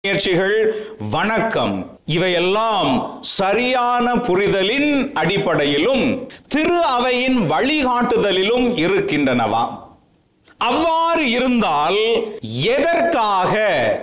முயற்சிகள் வணக்கம் இவையெல்லாம் சரியான புரிதலின் அடிப்படையிலும் திரு அவையின் வழிகாட்டுதலிலும் இருக்கின்றனவா அவ்வாறு இருந்தால் எதற்காக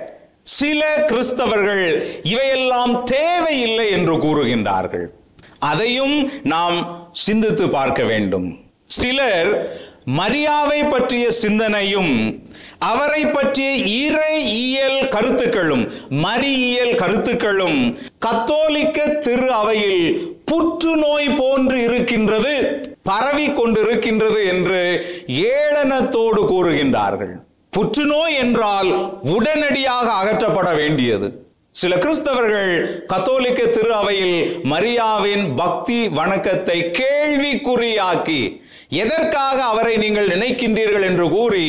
சில கிறிஸ்தவர்கள் இவையெல்லாம் தேவையில்லை என்று கூறுகின்றார்கள் அதையும் நாம் சிந்தித்து பார்க்க வேண்டும் சிலர் மரியாவை பற்றிய சிந்தனையும் அவரை பற்றிய இறையியல் கருத்துக்களும் மரியியல் கருத்துக்களும் கத்தோலிக்க திரு அவையில் புற்றுநோய் போன்று இருக்கின்றது பரவி கொண்டிருக்கின்றது என்று ஏளனத்தோடு கூறுகின்றார்கள் புற்றுநோய் என்றால் உடனடியாக அகற்றப்பட வேண்டியது சில கிறிஸ்தவர்கள் கத்தோலிக்க திரு அவையில் மரியாவின் பக்தி வணக்கத்தை கேள்விக்குறியாக்கி எதற்காக அவரை நீங்கள் நினைக்கின்றீர்கள் என்று கூறி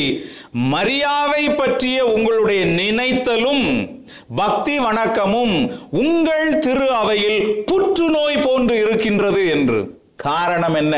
மரியாவை பற்றிய உங்களுடைய நினைத்தலும் பக்தி வணக்கமும் உங்கள் திரு அவையில் புற்றுநோய் போன்று இருக்கின்றது என்று காரணம் என்ன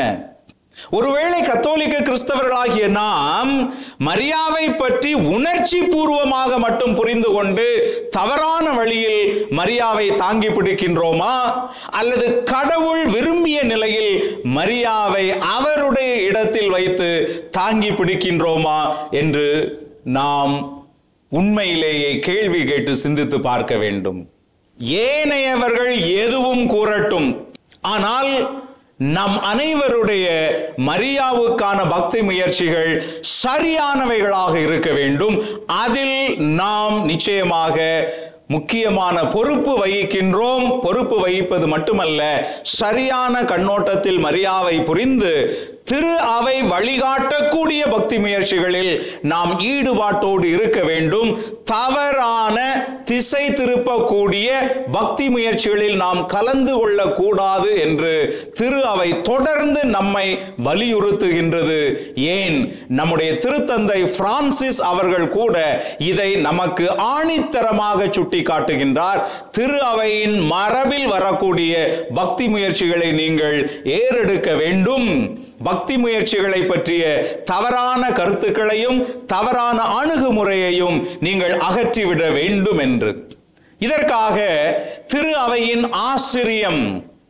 ஒருவேளை கத்தோலிக்க கிறிஸ்தவர்களாகிய நாம் மரியாவை பற்றி உணர்ச்சி பூர்வமாக மட்டும் புரிந்து கொண்டு தவறான வழியில் மரியாவை தாங்கி பிடிக்கின்றோமா அல்லது கடவுள் விரும்பிய நிலையில் மரியாவை அவருடைய இடத்தில் வைத்து தாங்கி பிடிக்கின்றோமா என்று நாம் உண்மையிலேயே கேள்வி கேட்டு சிந்தித்து பார்க்க வேண்டும் ஏனையவர்கள் எதுவும் கூறட்டும் ஆனால் நம் அனைவருடைய மரியாவுக்கான பக்தி முயற்சிகள் சரியானவைகளாக இருக்க வேண்டும் அதில் நாம் நிச்சயமாக முக்கியமான பொறுப்பு வகிக்கின்றோம் பொறுப்பு வகிப்பது மட்டுமல்ல சரியான கண்ணோட்டத்தில் மரியாவை புரிந்து திரு அவை வழிகாட்டக்கூடிய பக்தி முயற்சிகளில் நாம் ஈடுபாட்டோடு இருக்க வேண்டும் தவறான திசை திருப்பக்கூடிய பக்தி முயற்சிகளில் நாம் கலந்து கொள்ளக்கூடாது என்று திரு அவை தொடர்ந்து நம்மை வலியுறுத்துகின்றது ஏன் நம்முடைய திருத்தந்தை பிரான்சிஸ் அவர்கள் கூட இதை நமக்கு ஆணித்தரமாக சுட்டி காட்டுகின்றார் திரு அவையின் மரபில் வரக்கூடிய பக்தி முயற்சிகளை நீங்கள் ஏறெடுக்க வேண்டும் பக்தி முயற்சிகளை பற்றிய தவறான கருத்துக்களையும் தவறான அணுகுமுறையையும் நீங்கள் அகற்றிவிட வேண்டும் என்று இதற்காக திரு அவையின் ஆசிரியம்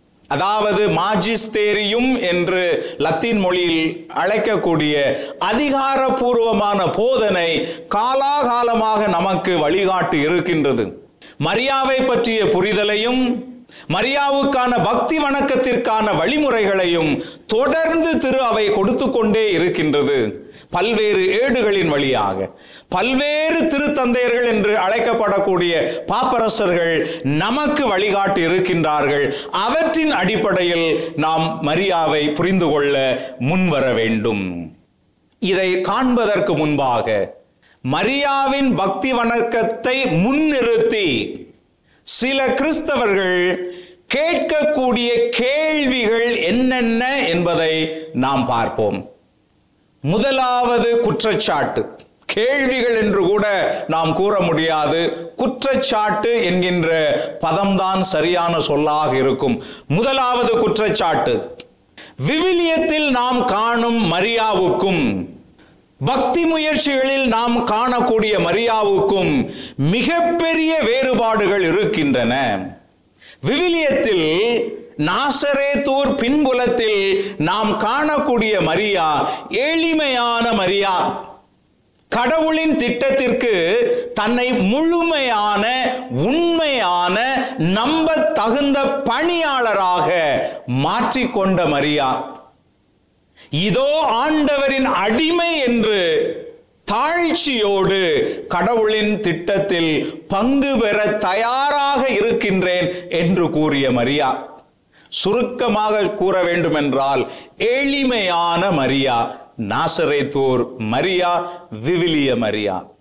அதாவது மாஜிஸ்தேரியும் என்று லத்தீன் மொழியில் அழைக்கக்கூடிய அதிகாரபூர்வமான போதனை காலாகாலமாக நமக்கு வழிகாட்டு இருக்கின்றது மரியாவை பற்றிய புரிதலையும் மரியாவுக்கான பக்தி வணக்கத்திற்கான வழிமுறைகளையும் தொடர்ந்து திரு அவை கொடுத்து கொண்டே இருக்கின்றது பல்வேறு ஏடுகளின் வழியாக பல்வேறு திருத்தந்தையர்கள் என்று அழைக்கப்படக்கூடிய பாப்பரசர்கள் நமக்கு வழிகாட்டி இருக்கின்றார்கள் அவற்றின் அடிப்படையில் நாம் மரியாவை புரிந்து கொள்ள முன்வர வேண்டும் இதை காண்பதற்கு முன்பாக மரியாவின் பக்தி வணக்கத்தை முன்னிறுத்தி சில கிறிஸ்தவர்கள் கேட்கக்கூடிய கேள்விகள் என்னென்ன என்பதை நாம் பார்ப்போம் முதலாவது குற்றச்சாட்டு கேள்விகள் என்று கூட நாம் கூற முடியாது குற்றச்சாட்டு என்கின்ற பதம்தான் சரியான சொல்லாக இருக்கும் முதலாவது குற்றச்சாட்டு விவிலியத்தில் நாம் காணும் மரியாவுக்கும் பக்தி முயற்சிகளில் நாம் காணக்கூடிய மரியாவுக்கும் மிகப்பெரிய வேறுபாடுகள் இருக்கின்றன விவிலியத்தில் நாசரேத்தூர் பின்புலத்தில் நாம் காணக்கூடிய மரியா எளிமையான மரியா கடவுளின் திட்டத்திற்கு தன்னை முழுமையான உண்மையான நம்ப தகுந்த பணியாளராக மாற்றிக்கொண்ட மரியா இதோ ஆண்டவரின் அடிமை என்று தாழ்ச்சியோடு கடவுளின் திட்டத்தில் பங்கு பெற தயாராக இருக்கின்றேன் என்று கூறிய மரியா சுருக்கமாக கூற வேண்டுமென்றால் எளிமையான மரியா நாசரேத்தூர் மரியா விவிலிய மரியா